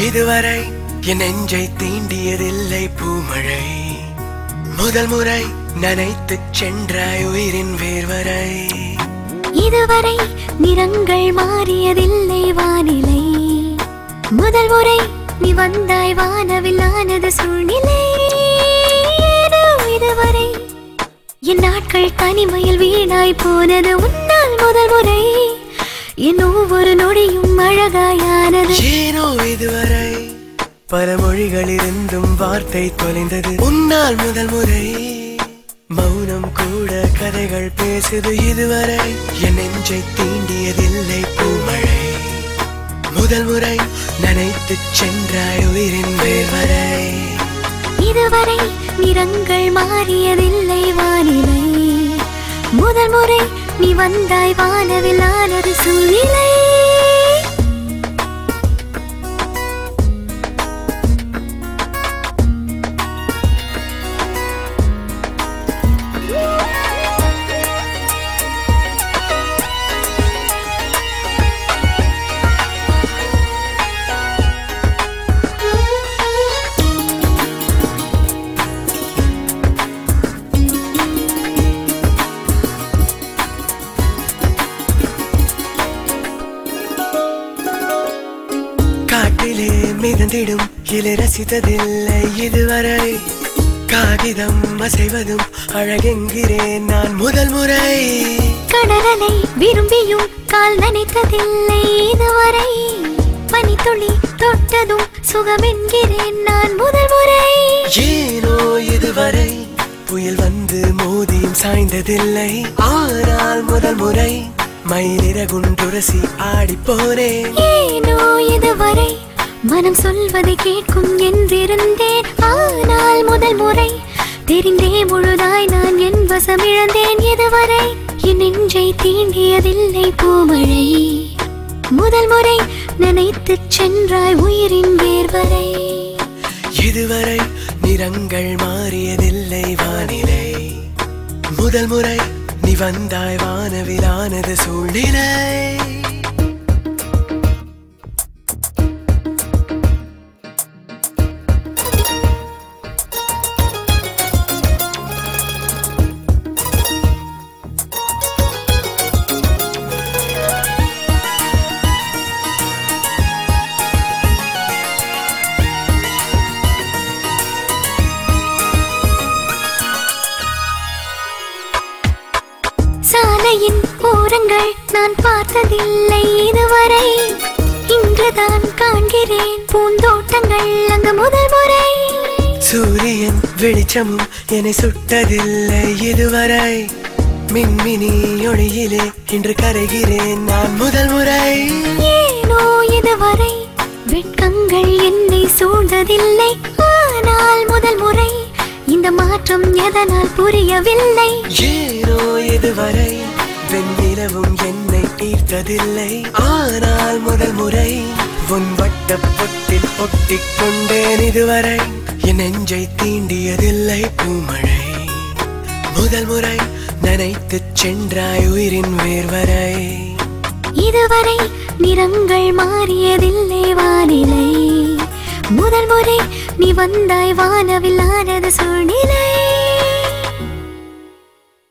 இதுவரை என் நெஞ்சை தீண்டியதில்லை பூமழை முதல் முறை நனைத்து சென்றாய் உயிரின் வேர்வரை இதுவரை நிறங்கள் மாறியதில்லை வானிலை முதல் முறை நீ வந்தாய் வானவில்லானது சூழ்நிலை ஏனோ இதுவரை என் நாட்கள் தனிமையில் வீணாய் போனது உன்னால் முதல் முறை என் ஒவ்வொரு நொடியும் அழகாயானது ஏனோ இதுவரை பல மொழிகளிலிருந்தும் வார்த்தை தொலைந்தது உன்னால் முதல் முறை மௌனம் கூட கதைகள் பேசுது இதுவரை என் நெஞ்சை தீண்டியதில்லை பூமழை முதல் முறை நனைத்து சென்றாய் உயிரின் வேர்வரை இதுவரை நிறங்கள் மாறியதில்லை வானிலை முதல் முறை நீ வந்தாய் வானவில்லானது சூழ்நிலை காட்டிலே மிதந்திடும் இலை ரசித்ததில்லை இதுவரை காகிதம் அசைவதும் அழகெங்கிறேன் நான் முதல் முறை கடலலை விரும்பியும் கால் நனைத்ததில்லை இதுவரை பனித்துளி தொட்டதும் சுகமென்கிறேன் நான் முதல் முறை ஏனோ இதுவரை புயல் வந்து மோதியும் சாய்ந்ததில்லை ஆனால் முதல் முறை மயிலிறகுண்டுரசி ஆடி போனேன் ஏனோ இதுவரை மனம் சொல்வதை கேட்கும் என்றிருந்தேன் ஆனால் முதல் முறை தெரிந்தே முழுதாய் நான் என் வசம் இழந்தேன் இதுவரை என் நெஞ்சை தீண்டியதில்லை பூமழை முதல் முறை நினைத்து சென்றாய் உயிரின் வேர்வரை இதுவரை நிறங்கள் மாறியதில்லை வானிலை முதல் முறை நீ வந்தாய் வானவிலானது சூழ்நிலை சாலையின் ஓரங்கள் நான் பார்த்ததில்லை இதுவரை இன்றுதான் காண்கிறேன் பூந்தோட்டங்கள் அங்கு முதல் முறை சூரியன் வெளிச்சமும் என்னை சுட்டதில்லை இதுவரை மின்மினி ஒளியிலே இன்று கரைகிறேன் நான் முதல் முறை ஏனோ இதுவரை வெட்கங்கள் என்னை சூழ்ந்ததில்லை ஆனால் முதல் முறை இந்த மாற்றம் எதனால் புரியவில்லை ஏனோ இதுவரை வெண்ணிலவும் என்னை ஈர்த்ததில்லை ஆனால் முதல் முறை உன் வட்ட பொட்டில் ஒட்டிக் கொண்டேன் இதுவரை என் நெஞ்சை தீண்டியதில்லை பூமழை முதல் முறை நனைத்து சென்றாய் உயிரின் வேர்வரை இதுவரை நிறங்கள் மாறியதில்லை வானிலை முதல் முறை நீ வந்தாய் வானவில்லானது சூழ்நிலை